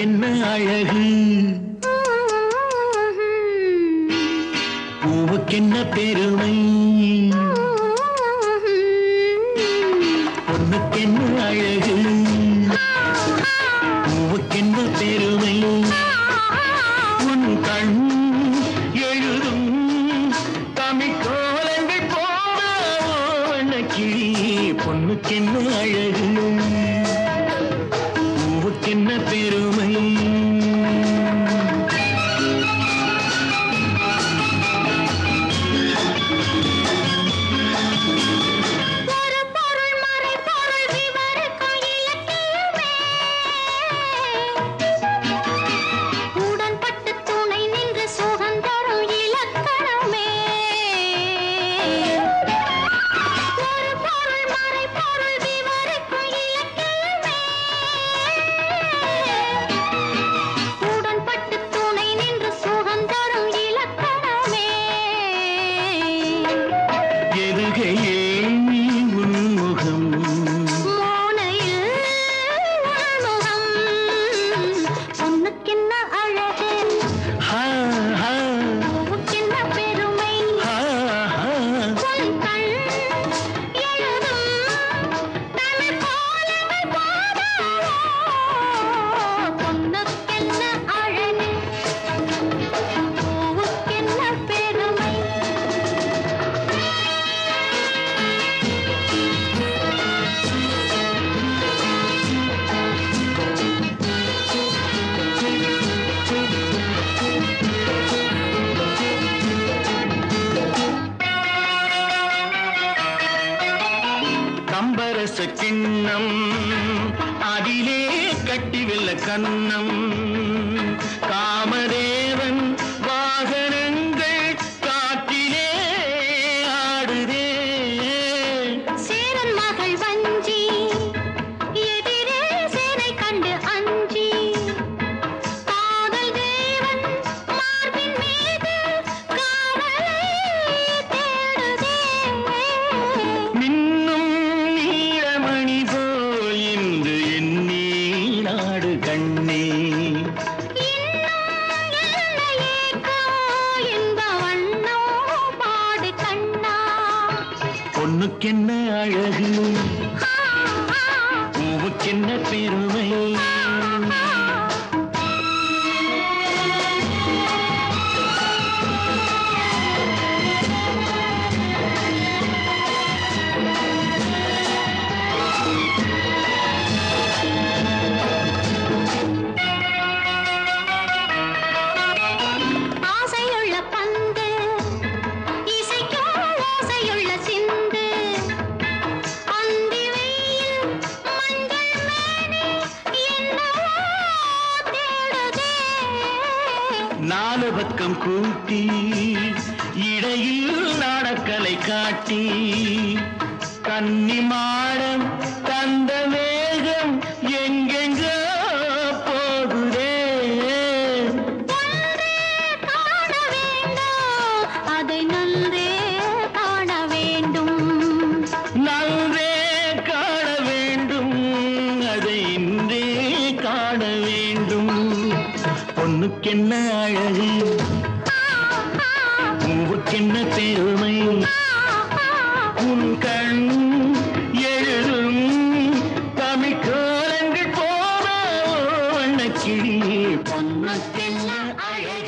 பூவுக்கென்ன அழகு பூவுக்கென்ன பெருமை பொண்ணுக்கென்ன அழகு பூவுக்கென்ன பெருமை உன் கண் எழுதும் தமிழ் கோலங்கள் போன கிளி பொண்ணுக்கென்ன அழகு பூவுக்கென்ன பெருமை ஒரு பொருள் மறை பொருள் விவரிக்கும் இலக்கியமே உடன்பட்டு துணை நின்று சுகந்தரும் இலக்கணமே ஒரு பொருள் மறை பொருள் விவரிக்கும் இலக்கியமே உடன்பட்டு துணை நின்று சுகந்தரும் இலக்கணமே எதுகையே உன்முகம் மோனையில் உள்முகம் பொண்ணுக்கென்ன அழகு ஹா ஹா பூவுக்கென்ன பெருமை ஹா ஹா உன் கண் எழுதும் தமிழ் கோலங்கள் போதாதோ பொண்ணுக்கென்ன அழகு பூவுக்கென்ன பெருமை கம்பரச கிண்ணம் அதிலே கட்டி வெல்ல கண்ணம் காமதேவன் வாகனங்கள் காற்றிலே ஆடுதே சேரன் மகள் வஞ்சி எதிரே சேனை கண்டு அஞ்சி காதல் தேவன் மார்பின் மீது காவலை தேடுதே மின்னும் நீளமணி போல் இன்று எண்ணி நாடு கண்ணே இன்னும் என்ன ஏக்கம் என்ப வண்ணோ பாடு கண்ணா பொண்ணுக்கென்ன அழகு ஆ, ஆ, பூவுக்கென்ன பெருமை ஆ. ஆசையுள்ள பந்து இசைக்கும் ஓசையுள்ள சிந்து அந்தி வெயில் மஞ்சள் மேனி என்னவோ தேடுதே நாலு பக்கம் கூட்டி இடையில் நாடக்கலை காட்டி கன்னி மாடம் தந்த வேகம் எங்கெங்கோ போகுதே ஒன்றே காண வேண்டும் அதை நன்றே காண வேண்டும் நன்றே காண வேண்டும் அதை இன்றே காண வேண்டும் பொண்ணுக்கென்ன அழகு பூவுக்கென்ன பெருமை உன் கண் எழுதும் தமிழ் கோலங்கள் போன வண்ணக்கிளி பொண்ணுக்கென்ன அழகு